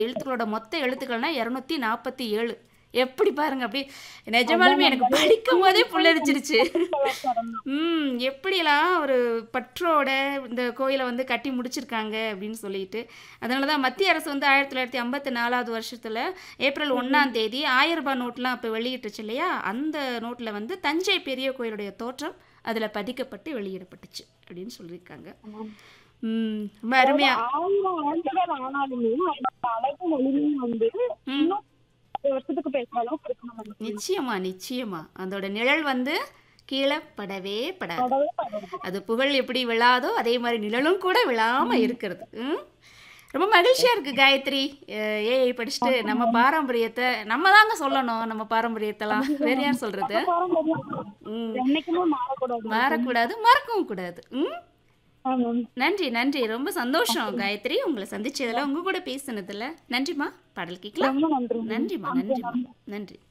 எழுத்துக்களோட மொத்த எழுத்துக்கள்னா இரநூத்தி நாற்பத்தி ஏழு எப்படி பாருங்க அப்படி நிஜமாலுமே எனக்கு படிக்கும் போதே புல்லரிச்சிருச்சு ம் எப்படிலாம் ஒரு பற்றோட இந்த கோயிலை வந்து கட்டி முடிச்சிருக்காங்க அப்படின்னு சொல்லிட்டு அதனால தான் மத்திய அரசு வந்து ஆயிரத்தி தொள்ளாயிரத்தி ஐம்பத்தி நாலாவது வருஷத்தில் ஏப்ரல் ஒன்றாம் தேதி ஆயிரம் ரூபாய் நோட்லாம் அப்போ வெளியிட்டுச்சு இல்லையா அந்த நோட்டில் வந்து தஞ்சை பெரிய கோயிலுடைய தோற்றம் அதில் பதிக்கப்பட்டு வெளியிடப்பட்டுச்சு அப்படின்னு சொல்லியிருக்காங்க ம் ரொம்ப அருமையா ஆயிரம் ஆண்டுகள் ஆனாலுமே அதோட அழகும் ஒளிமையும் வந்து ம் இன்னும் பத்து வருஷத்துக்கு பேசுற அளவுக்கு இருக்கணும் நமக்கு. நிச்சயமா நிச்சயமா அதோட நிழல் வந்து கீழே படவே படாது படவே படாது. அது புகழ் எப்படி விழாதோ அதே மாதிரி நிழலும் கூட விழாம இருக்கிறது ம்? ரொம்ப மகிழ்ச்சியா இருக்கு காயத்ரி ஏஐ படிச்சுட்டு நம்ம பாரம்பரியத்தை நம்ம தாங்க சொல்லணும் நம்ம பாரம்பரியத்தெல்லாம் வேற யார் சொல்றது பாரம்பரியம் ம் என்னைக்குமே மாறக்கூடாது மாறக்கூடாது மறக்கவும் கூடாது ம் ஆமாம். நன்றி நன்றி ரொம்ப சந்தோஷம் காயத்ரி உங்களை சந்திச்சதுல உங்க கூட பேசுனதுல நன்றிம்மா பாடல் கேட்கலாம் ரொம்ப நன்றி நன்றிம்மா நன்றிம்மா நன்றி